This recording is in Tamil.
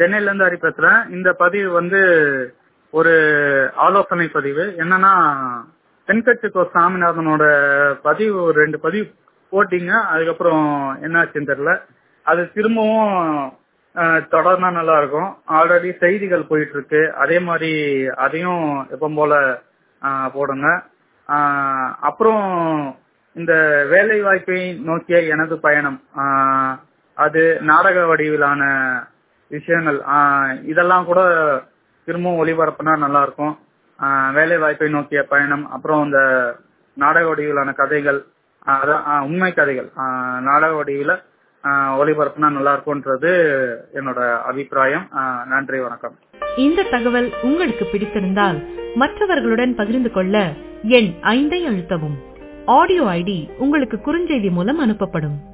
சென்னையில இருந்து ஹரி பேசுறேன் இந்த பதிவு வந்து ஒரு ஆலோசனை பதிவு என்னன்னா தென்கட்சிக்கோ சாமிநாதனோட பதிவு ஒரு ரெண்டு பதிவு போட்டீங்க அதுக்கப்புறம் என்னாச்சுன்னு தெரியல அது திரும்பவும் அஹ், தொடர்னா நல்லா இருக்கும் ஆல்ரெடி செய்திகள் போயிட்டு இருக்கு அதே மாதிரி அதையும் எப்பவும் போல அஹ், போடுங்க அஹ், அப்புறம் இந்த வேலை வாய்ப்பை நோக்கிய எனது பயணம் அஹ், அது நாடக வடிவிலான விஷயங்கள் ஆஹ் இதெல்லாம் கூட திரும்பவும் ஒளிபரப்புனா நல்லா இருக்கும் ஆஹ் வேலை வாய்ப்பை நோக்கிய பயணம் அப்புறம் இந்த நாடக வடிவிலான கதைகள் ஆஹ் அதான் ஆஹ் உண்மை கதைகள் ஆஹ் நாடக வடிவில ஆஹ் ஒளிபரப்புனா நல்லா இருக்கும்ன்றது என்னோட அபிப்பிராயம் ஆஹ் நன்றி வணக்கம் இந்த தகவல் உங்களுக்கு பிடித்திருந்தால் மற்றவர்களுடன் பகிர்ந்து கொள்ள எண் ஐந்தை அழுத்தவும் ஆடியோ ஐடி உங்களுக்கு குறுஞ்செய்தி மூலம் அனுப்பப்படும்